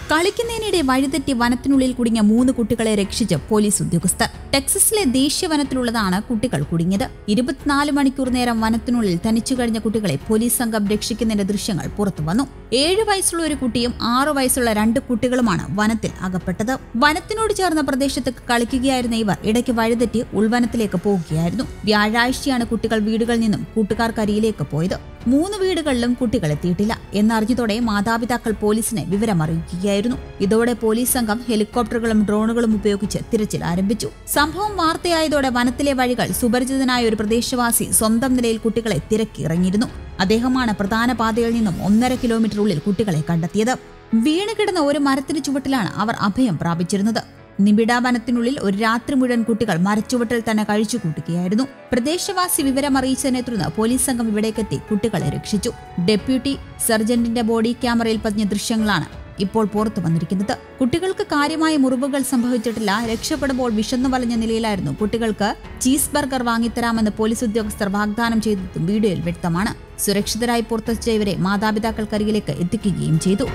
കളിക്കുന്നതിനിടെ വഴിതെറ്റി വനത്തിനുള്ളിൽ കുടുങ്ങിയ മൂന്ന് കുട്ടികളെ രക്ഷിച്ച് പോലീസ് ഉദ്യോഗസ്ഥർ ടെക്സസിലെ ദേശീയ വനത്തിലുള്ളതാണ് കുട്ടികൾ കുടുങ്ങിയത് ഇരുപത്തിനാല് മണിക്കൂർ നേരം വനത്തിനുള്ളിൽ തനിച്ചു കഴിഞ്ഞ കുട്ടികളെ പോലീസ് സംഘം രക്ഷിക്കുന്നതിന്റെ ദൃശ്യങ്ങൾ പുറത്തുവന്നു ഏഴ് വയസ്സുള്ള ഒരു കുട്ടിയും ആറു വയസ്സുള്ള രണ്ട് കുട്ടികളുമാണ് വനത്തിൽ അകപ്പെട്ടത് വനത്തിനോട് ചേർന്ന പ്രദേശത്ത് കളിക്കുകയായിരുന്ന ഇവർ ഇടയ്ക്ക് വഴിതെറ്റി ഉൾവനത്തിലേക്ക് പോവുകയായിരുന്നു വ്യാഴാഴ്ചയാണ് കുട്ടികൾ വീടുകളിൽ നിന്നും കൂട്ടുകാർക്കരിയിലേക്ക് പോയത് മൂന്ന് വീടുകളിലും കുട്ടികൾ എത്തിയിട്ടില്ല എന്നറിഞ്ഞതോടെ മാതാപിതാക്കൾ പോലീസിനെ വിവരമറിയിക്കുകയായിരുന്നു ഇതോടെ പോലീസ് സംഘം ഹെലികോപ്റ്ററുകളും ഡ്രോണുകളും ഉപയോഗിച്ച് തിരച്ചിൽ ആരംഭിച്ചു സംഭവം വാർത്തയായതോടെ വനത്തിലെ വഴികൾ സുപരിചിതനായ ഒരു പ്രദേശവാസി സ്വന്തം നിലയിൽ കുട്ടികളെ തിരക്കിയിറങ്ങിയിരുന്നു അദ്ദേഹമാണ് പ്രധാന പാതയിൽ നിന്നും ഒന്നര കിലോമീറ്റർ ഉള്ളിൽ കുട്ടികളെ കണ്ടെത്തിയത് വീണുകിടന്ന ഒരു മരത്തിന് ചുവട്ടിലാണ് അവർ അഭയം പ്രാപിച്ചിരുന്നത് നിബിഡ വനത്തിനുള്ളിൽ ഒരു രാത്രി മുഴുവൻ കുട്ടികൾ മരച്ചുവട്ടിൽ തന്നെ കഴിച്ചു കൂട്ടുകയായിരുന്നു പ്രദേശവാസി വിവരമറിയിച്ചതിനെ തുടർന്ന് പോലീസ് സംഘം ഇവിടേക്കെത്തി കുട്ടികളെ രക്ഷിച്ചു ഡെപ്യൂട്ടി സർജന്റിന്റെ ബോഡി ക്യാമറയിൽ പതിഞ്ഞ ദൃശ്യങ്ങളാണ് ഇപ്പോൾ പുറത്തു വന്നിരിക്കുന്നത് കുട്ടികൾക്ക് കാര്യമായ മുറിവുകൾ സംഭവിച്ചിട്ടില്ല രക്ഷപ്പെടുമ്പോൾ വിശന്നു വലഞ്ഞ നിലയിലായിരുന്നു കുട്ടികൾക്ക് ചീസ് ബർഗർ വാങ്ങിത്തരാമെന്ന് പോലീസ് ഉദ്യോഗസ്ഥർ വാഗ്ദാനം ചെയ്തതും വീഡിയോയിൽ വ്യക്തമാണ് സുരക്ഷിതരായി പുറത്തെത്തിച്ച ഇവരെ മാതാപിതാക്കൾക്കരികിലേക്ക് എത്തിക്കുകയും ചെയ്തു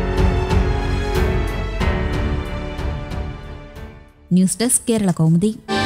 ന്യൂസ് ഡെസ്ക് കേരള കൗമുദി